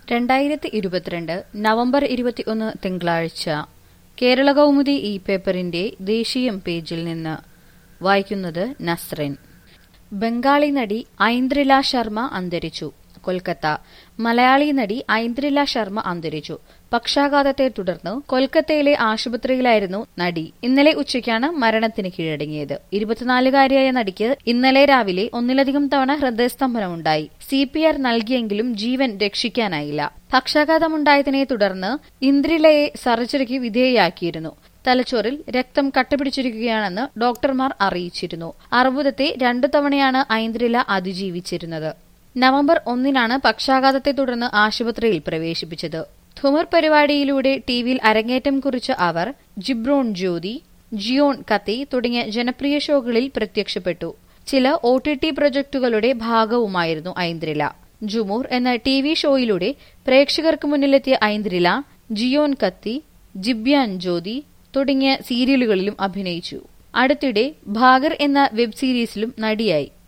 രണ്ടായിരത്തി ഇരുപത്തിരണ്ട് നവംബർ ഇരുപത്തിയൊന്ന് തിങ്കളാഴ്ച കേരള കൗമുദി ഈ പേപ്പറിന്റെ ദേശീയം പേജിൽ നിന്ന് വായിക്കുന്നത് നസ്റിൻ ബംഗാളി നടി ഐന്ദ്രില ശർമ്മ അന്തരിച്ചു കൊൽക്കത്ത മലയാളി നടി ഐന്ദ്രില ശർമ്മ അന്തരിച്ചു പക്ഷാഘാതത്തെ തുടർന്ന് കൊൽക്കത്തയിലെ ആശുപത്രിയിലായിരുന്നു നടി ഇന്നലെ ഉച്ചയ്ക്കാണ് മരണത്തിന് കീഴടങ്ങിയത് ഇരുപത്തിനാലുകാരിയായ നടിക്ക് ഇന്നലെ രാവിലെ ഒന്നിലധികം തവണ ഹൃദയസ്തംഭനമുണ്ടായി സി പി ആർ നൽകിയെങ്കിലും ജീവൻ രക്ഷിക്കാനായില്ല പക്ഷാഘാതമുണ്ടായതിനെ തുടർന്ന് ഇന്ദ്രിലയെ സർജറിക്ക് വിധേയയാക്കിയിരുന്നു തലച്ചോറിൽ രക്തം കട്ടപിടിച്ചിരിക്കുകയാണെന്ന് ഡോക്ടർമാർ അറിയിച്ചിരുന്നു അർബുദത്തെ രണ്ടു തവണയാണ് ഐന്ദ്രില അതിജീവിച്ചിരുന്നത് നവംബർ ഒന്നിനാണ് പക്ഷാഘാതത്തെ തുടർന്ന് ആശുപത്രിയിൽ പ്രവേശിപ്പിച്ചത് ധുമർ പരിപാടിയിലൂടെ ടിവിയിൽ അരങ്ങേറ്റം കുറിച്ച അവർ ജിബ്രോൺ ജ്യോതി ജിയോൺ കത്തി തുടങ്ങിയ ജനപ്രിയ ഷോകളിൽ പ്രത്യക്ഷപ്പെട്ടു ചില ഒ ടി ടി പ്രൊജക്ടുകളുടെ ഭാഗവുമായിരുന്നു ഐന്ദ്രില ജുമൂർ എന്ന ടി വി ഷോയിലൂടെ പ്രേക്ഷകർക്ക് മുന്നിലെത്തിയ ഐന്ദ്രില ജിയോൺ കത്തി ജിബ്യാൻ ജ്യോതി തുടങ്ങിയ സീരിയലുകളിലും അഭിനയിച്ചു അടുത്തിടെ ഭാഗർ എന്ന വെബ് സീരീസിലും നടിയായി